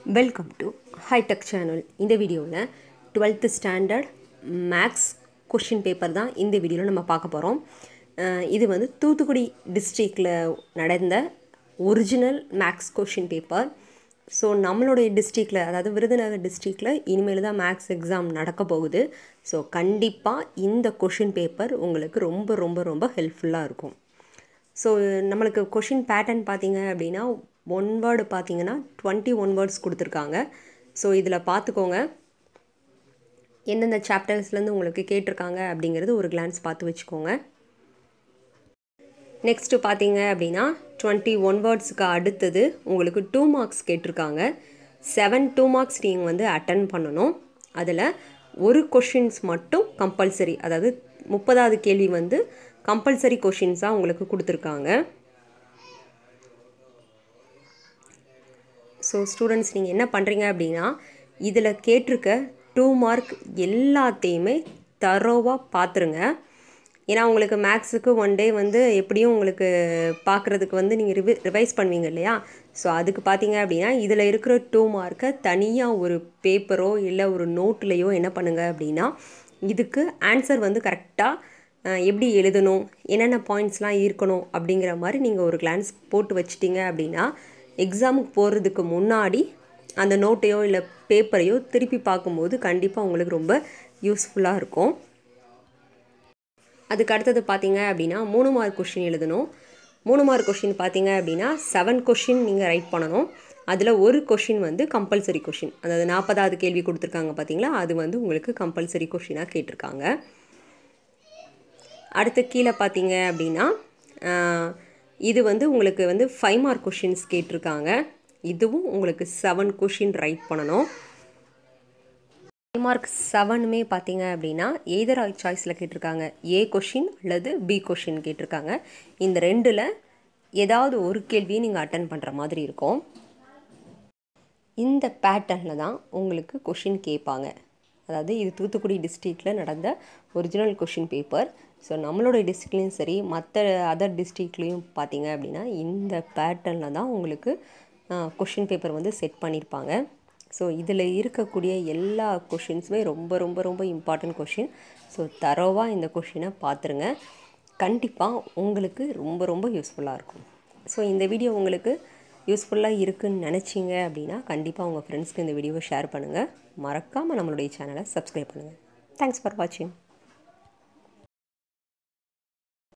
welcome to hitech channel இந்த வீடியோவில் twelfth standard maths question paper தான் இந்த வீடியோவில் நம்ம பார்க்க போகிறோம் இது வந்து தூத்துக்குடி டிஸ்ட்ரிக்டில் நடந்த original maths question paper so நம்மளுடைய டிஸ்ட்ரிக்டில் அதாவது விருதுநகர் டிஸ்ட்ரிக்டில் இனிமேல் தான் மேக்ஸ் எக்ஸாம் நடக்க போகுது ஸோ கண்டிப்பாக இந்த கொஷின் பேப்பர் உங்களுக்கு ரொம்ப ரொம்ப ரொம்ப ஹெல்ப்ஃபுல்லாக இருக்கும் ஸோ நம்மளுக்கு கொஷின் பேட்டர்ன் பார்த்தீங்க அப்படின்னா ஒன் வேர்டு பார்த்தீங்கன்னா டுவெண்ட்டி ஒன் வேர்ட்ஸ் கொடுத்துருக்காங்க ஸோ இதில் பார்த்துக்கோங்க எந்தெந்த சாப்டர்ஸ்லேருந்து உங்களுக்கு கேட்டிருக்காங்க அப்படிங்கிறது ஒரு கிளான்ஸ் பார்த்து வச்சுக்கோங்க நெக்ஸ்ட்டு பார்த்தீங்க அப்படின்னா டுவெண்ட்டி ஒன் வேர்ட்ஸுக்கு அடுத்தது உங்களுக்கு டூ மார்க்ஸ் கேட்டிருக்காங்க செவன் டூ மார்க்ஸ் நீங்கள் வந்து அட்டன் பண்ணணும் அதில் ஒரு கொஷின்ஸ் மட்டும் கம்பல்சரி அதாவது முப்பதாவது கேள்வி வந்து கம்பல்சரி கொஷின்ஸாக உங்களுக்கு கொடுத்துருக்காங்க ஸோ ஸ்டூடெண்ட்ஸ் நீங்கள் என்ன பண்ணுறீங்க அப்படின்னா இதில் கேட்டிருக்க டூ மார்க் எல்லாத்தையுமே தரோவாக பார்த்துருங்க ஏன்னா உங்களுக்கு மேக்ஸுக்கு ஒன் டே வந்து எப்படியும் உங்களுக்கு பார்க்குறதுக்கு வந்து நீங்கள் ரிவி ரிவைஸ் பண்ணுவீங்க இல்லையா ஸோ அதுக்கு பார்த்தீங்க அப்படின்னா இதில் இருக்கிற டூ மார்க்கை தனியாக ஒரு பேப்பரோ இல்லை ஒரு நோட்லேயோ என்ன பண்ணுங்கள் அப்படின்னா இதுக்கு ஆன்சர் வந்து கரெக்டாக எப்படி எழுதணும் என்னென்ன பாயிண்ட்ஸ்லாம் இருக்கணும் அப்படிங்கிற மாதிரி நீங்கள் ஒரு கிளான்ஸ் போட்டு வச்சிட்டிங்க அப்படின்னா எக்ஸாமுக்கு போகிறதுக்கு முன்னாடி அந்த நோட்டையோ இல்லை பேப்பரையோ திருப்பி பார்க்கும்போது கண்டிப்பாக உங்களுக்கு ரொம்ப யூஸ்ஃபுல்லாக இருக்கும் அதுக்கு அடுத்தது பார்த்தீங்க அப்படின்னா மூணு மார்க் கொஷின் எழுதணும் மூணு மார்க் கொஷின் பார்த்தீங்க அப்படின்னா செவன் கொஷின் நீங்கள் ரைட் பண்ணணும் அதில் ஒரு கொஷின் வந்து கம்பல்சரி கொஷின் அதாவது நாற்பதாவது கேள்வி கொடுத்துருக்காங்க பார்த்தீங்களா அது வந்து உங்களுக்கு கம்பல்சரி கொஷினாக கேட்டிருக்காங்க அடுத்து கீழே பார்த்தீங்க அப்படின்னா இது வந்து உங்களுக்கு வந்து ஃபைவ் மார்க் கொஷின்ஸ் கேட்டிருக்காங்க இதுவும் உங்களுக்கு செவன் கொஷின் ரைட் பண்ணணும் ஃபைவ் மார்க் செவனுமே பார்த்தீங்க அப்படின்னா எய்தர் ஆய் சாய்ஸில் கேட்டிருக்காங்க ஏ கொஷின் அல்லது பி கொஷின் கேட்டிருக்காங்க இந்த ரெண்டில் ஏதாவது ஒரு கேள்வியை நீங்கள் அட்டன் பண்ணுற மாதிரி இருக்கும் இந்த பேட்டர்னில் தான் உங்களுக்கு கொஷின் கேட்பாங்க அதாவது இது தூத்துக்குடி டிஸ்ட்ரிக்டில் நடந்த ஒரிஜினல் கொஷின் பேப்பர் ஸோ நம்மளோட டிஸ்ட்ரிக்ட்லேயும் சரி மற்ற அதர் டிஸ்ட்ரிக்ட்லேயும் பார்த்தீங்க அப்படின்னா இந்த பேட்டர்னில் தான் உங்களுக்கு கொஷின் பேப்பர் வந்து செட் பண்ணியிருப்பாங்க ஸோ இதில் இருக்கக்கூடிய எல்லா கொஷின்ஸுமே ரொம்ப ரொம்ப ரொம்ப இம்பார்ட்டன்ட் கொஷின் ஸோ தரோவாக இந்த கொஷினை பார்த்துருங்க கண்டிப்பாக உங்களுக்கு ரொம்ப ரொம்ப யூஸ்ஃபுல்லாக இருக்கும் ஸோ இந்த வீடியோ உங்களுக்கு யூஸ்ஃபுல்லாக இருக்குதுன்னு நினச்சிங்க அப்படின்னா கண்டிப்பாக உங்கள் ஃப்ரெண்ட்ஸ்க்கு இந்த வீடியோவை ஷேர் பண்ணுங்கள் மறக்காமல் நம்மளுடைய சேனலை சப்ஸ்கிரைப் பண்ணுங்கள் தேங்க்ஸ் ஃபார் வாட்சிங்